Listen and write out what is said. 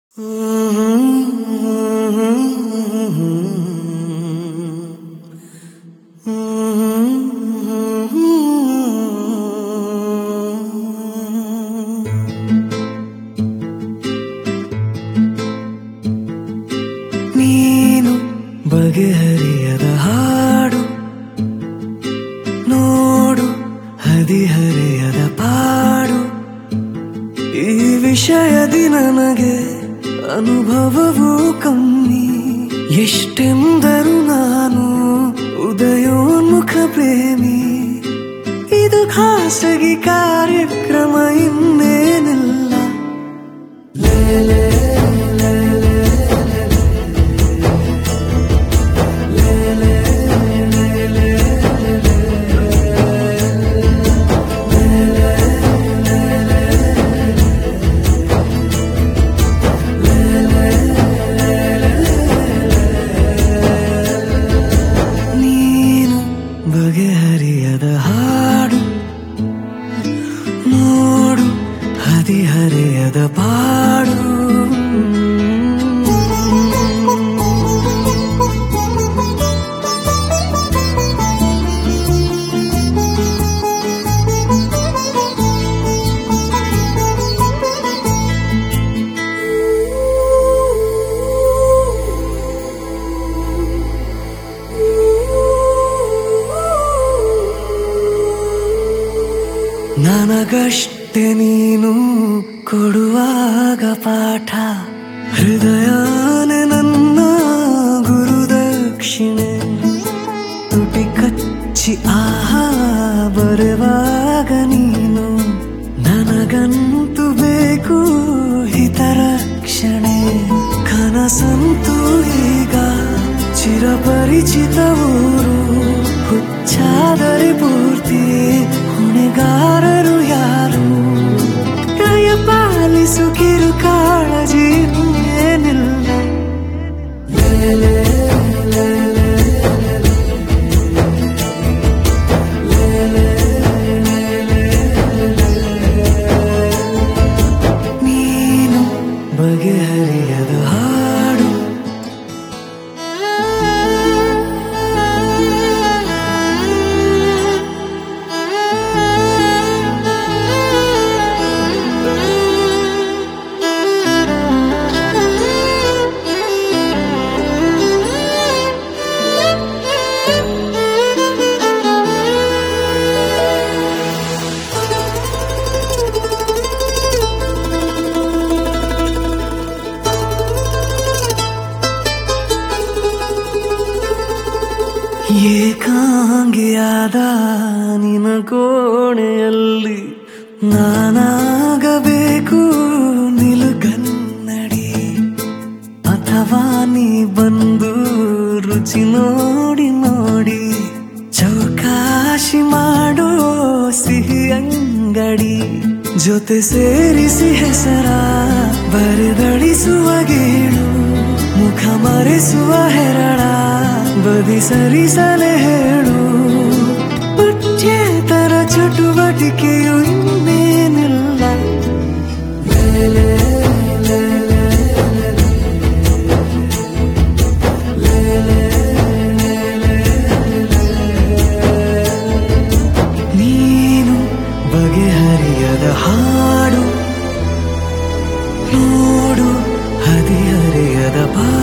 ನೀನು ಬಗೆಹರಿಯದ ಹಾಡು ನೋಡು ಹದಿಹರೆಯದ ಪಾಡು ಈ ವಿಷಯದಿ ನನಗೆ ಅನುಭವವೂ ಕಮ್ಮಿ ಎಷ್ಟೆಂದರು ನಾನು ಉದಯೋನ್ಮುಖ ಪ್ರೇಮಿ ಇದು ಖಾಸಗಿ ಕಾರ್ಯಕ್ರಮ ಇನ್ನೇನಿಲ್ಲ ನೀನು ಬಗೆಹರಿಯದ ಹಾಡು ನೋಡು ಹದಿಹರೆಯದ ಪಾಡು ನನಗಷ್ಟೆ ನೀನು ಕೊಡುವಾಗ ಪಾಠ ಹೃದಯನೇ ನನ್ನ ಗುರುದಕ್ಷಿಣೆ ತುಟಿ ಕಚ್ಚಿ ಆಹಾ ಬರುವಾಗ ನೀನು ನನಗಂತೂ ಬೇಕು ಹಿತರಕ್ಷಣೆ ಕನಸಂತೂ ಈಗ ಚಿರಪರಿಚಿತ ಊರು ಹುಚ್ಚಾದರೆ ಪೂರ್ತಿ ಹೊಣೆಗಾರರು ಯಾರು ಕೈ ಪಾಲಿಸು ಕಿರು ಕಾಳಜಿ ಏನಿಲ್ಲ ನೀನು ಬಗೆಹರಿಯದ ಹಾಡು ಏಕಾಂಗಿಯಾದ ನಿನ ಕೋಣೆಯಲ್ಲಿ ನಾನಾಗಬೇಕು ನಿಲುಗನ್ನಡಿ ಅಥವಾ ನೀ ಬಂದು ರುಚಿ ನೋಡಿ ನೋಡಿ ಚೌಕಾಶಿ ಮಾಡೋ ಸಿಹಿ ಅಂಗಡಿ ಜೊತೆ ಸೇರಿಸಿ ಹೆಸರ ಬರೆದಳಿಸುವ ಗೇಳು ಮುಖ ಮರೆಸುವ ಹೆರಳ ಬದಿ ಸರಿಸಲೆ ಹೇಳು ಪಠ್ಯೇತರ ಚಟುವಟಿಕೆಯು ಇನ್ನೇನಿಲ್ಲ ನೀನು ಬಗೆಹರಿಯದ ಹಾಡು ನೋಡು ಹದಿಹರೆಯದ ಬಾ